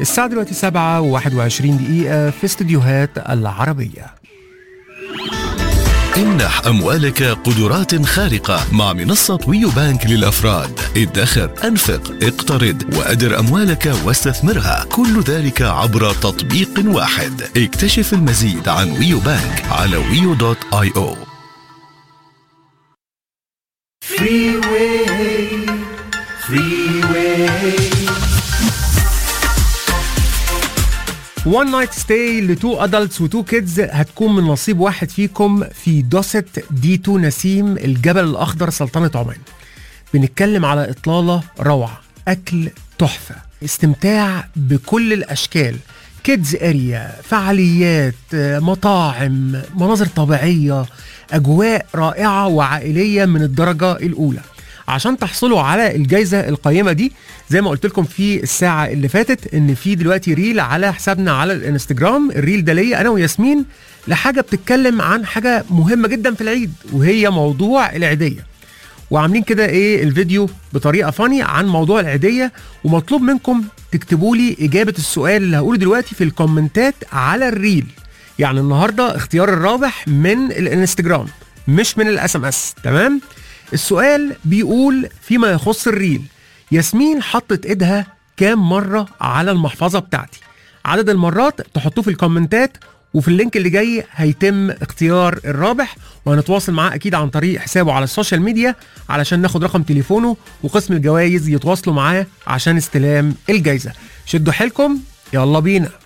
الساعة دلوقتي 7 و21 دقيقة في استديوهات العربية امنح أموالك قدرات خارقة مع منصة ويو بانك للأفراد ادخر أنفق اقترض وأدر أموالك واستثمرها كل ذلك عبر تطبيق واحد اكتشف المزيد عن ويو بانك على ويو دوت اي او وان نايت ستاي لتو ادلتس وتو كيدز هتكون من نصيب واحد فيكم في دوست دي 2 نسيم الجبل الاخضر سلطنه عمان بنتكلم على اطلاله روعه اكل تحفه استمتاع بكل الاشكال كيدز اريا فعاليات آه، مطاعم مناظر طبيعيه اجواء رائعه وعائليه من الدرجه الاولى عشان تحصلوا على الجائزه القيمه دي زي ما قلت لكم في الساعه اللي فاتت ان في دلوقتي ريل على حسابنا على الانستجرام الريل ده ليا انا وياسمين لحاجه بتتكلم عن حاجه مهمه جدا في العيد وهي موضوع العيديه وعاملين كده ايه الفيديو بطريقه فاني عن موضوع العيديه ومطلوب منكم تكتبوا لي اجابه السؤال اللي هقوله دلوقتي في الكومنتات على الريل يعني النهارده اختيار الرابح من الانستجرام مش من الاس ام اس تمام السؤال بيقول فيما يخص الريل ياسمين حطت ايدها كام مره على المحفظه بتاعتي عدد المرات تحطوه في الكومنتات وفي اللينك اللي جاي هيتم اختيار الرابح وهنتواصل معاه اكيد عن طريق حسابه على السوشيال ميديا علشان ناخد رقم تليفونه وقسم الجوائز يتواصلوا معاه عشان استلام الجايزه شدوا حيلكم يلا بينا